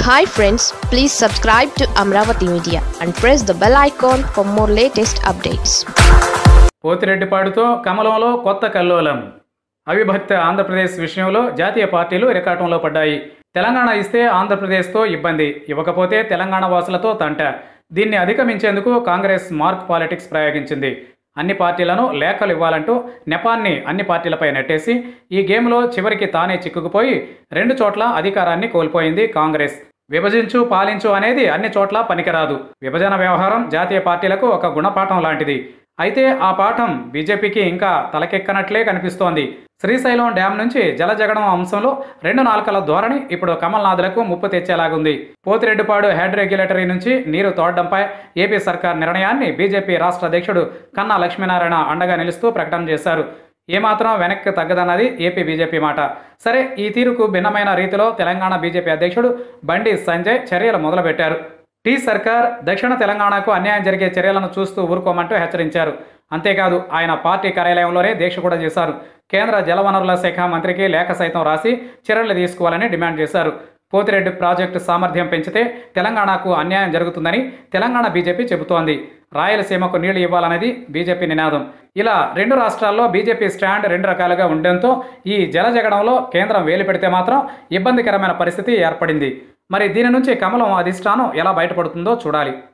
hi friends please subscribe to Amaravati media and press the bell icon for more latest updates పోతిరెడ్డిపాడుతో కమలంలో కొత్త కల్లోలం అవిభక్త ఆంధ్రప్రదేశ్ విషయంలో జాతీయ పార్టీలు ఇరకాటంలో పడ్డాయి తెలంగాణ ఇస్తే ఆంధ్రప్రదేశ్తో ఇబ్బంది ఇవ్వకపోతే తెలంగాణ వాసులతో తంట దీన్ని అధిగమించేందుకు కాంగ్రెస్ మార్క్ పాలిటిక్స్ ప్రయోగించింది అన్ని పార్టీలను లేఖలు ఇవ్వాలంటూ నెపాన్ని అన్ని పార్టీలపై నెట్టేసి ఈ గేమ్లో చివరికి తానే చిక్కుకుపోయి రెండు చోట్ల అధికారాన్ని కోల్పోయింది కాంగ్రెస్ విభజించు పాలించు అనేది అన్ని చోట్ల పనికిరాదు విభజన వ్యవహారం జాతీయ పార్టీలకు ఒక గుణపాఠం లాంటిది అయితే ఆ పాఠం బీజేపీకి ఇంకా తలకెక్కనట్లే కనిపిస్తోంది శ్రీశైలం డ్యాం నుంచి జలజగడం అంశంలో రెండు నాలుకల ధోరణి ఇప్పుడు కమల్నాథులకు ముప్పు తెచ్చేలాగుంది పోతిరెడ్డిపాడు హెడ్ రెగ్యులేటరీ నుంచి నీరు తోడడంపై ఏపీ సర్కార్ నిర్ణయాన్ని బీజేపీ రాష్ట్ర అధ్యక్షుడు కన్నా లక్ష్మీనారాయణ అండగా నిలుస్తూ ప్రకటన చేశారు ఏమాత్రం వెనక్కి తగ్గదన్నది ఏపీ బీజేపీ మాట సరే ఈ తీరుకు భిన్నమైన రీతిలో తెలంగాణ బీజేపీ అధ్యక్షుడు బండి సంజయ్ చర్యలు మొదలుపెట్టారు టీ సర్కార్ దక్షిణ తెలంగాణకు అన్యాయం జరిగే చర్యలను చూస్తూ ఊరుకోమంటూ హెచ్చరించారు అంతేకాదు ఆయన పార్టీ కార్యాలయంలోనే దీక్ష కూడా చేశారు కేంద్ర జలవనరుల శాఖ మంత్రికి లేఖ సైతం రాసి చర్యలు తీసుకోవాలని డిమాండ్ చేశారు పోతిరెడ్డి ప్రాజెక్టు సామర్థ్యం పెంచితే తెలంగాణకు అన్యాయం జరుగుతుందని తెలంగాణ బీజేపీ చెబుతోంది రాయలసీమకు నీళ్లు ఇవ్వాలనేది బీజేపీ నినాదం ఇలా రెండు రాష్ట్రాల్లో బీజేపీ స్టాండ్ రెండు రకాలుగా ఉండడంతో ఈ జలజగడంలో కేంద్రం వేలు పెడితే మాత్రం ఇబ్బందికరమైన పరిస్థితి ఏర్పడింది మరి దీని నుంచి కమలం అధిష్టానం ఎలా బయటపడుతుందో చూడాలి